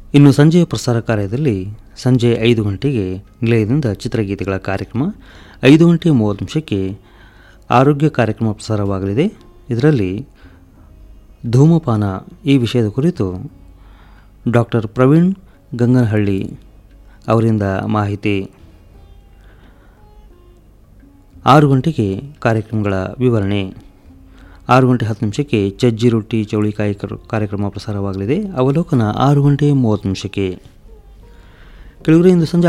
ಇನ್ನು ಸಂಜೆಯ ಪ್ರಸಾರ ಕಾರ್ಯದಲ್ಲಿ ಸಂಜೆ ಐದು ಗಂಟೆಗೆ ನಿಲಯದಿಂದ ಚಿತ್ರಗೀತೆಗಳ ಕಾರ್ಯಕ್ರಮ ಐದು ಗಂಟೆ ಮೂವತ್ತು ನಿಮಿಷಕ್ಕೆ ಆರೋಗ್ಯ ಕಾರ್ಯಕ್ರಮ ಪ್ರಸಾರವಾಗಲಿದೆ ಇದರಲ್ಲಿ ಧೂಮಪಾನ ಈ ವಿಷಯದ ಕುರಿತು ಡಾಕ್ಟರ್ ಪ್ರವೀಣ್ ಗಂಗನಹಳ್ಳಿ ಅವರಿಂದ ಮಾಹಿತಿ ಆರು ಗಂಟೆಗೆ ಕಾರ್ಯಕ್ರಮಗಳ ವಿವರಣೆ ಆರು ಗಂಟೆ ಹತ್ತು ನಿಮಿಷಕ್ಕೆ ಚಜ್ಜಿ ರೊಟ್ಟಿ ಚೌಳಿಕಾಯಿ ಕರ್- ಕಾರ್ಯಕ್ರಮ ಪ್ರಸಾರವಾಗಲಿದೆ ಅವಲೋಕನ ಆರು ಗಂಟೆ ಮೂವತ್ತು ನಿಮಿಷಕ್ಕೆ ಕೆಲವರಿಂದ ಸಂಜೆ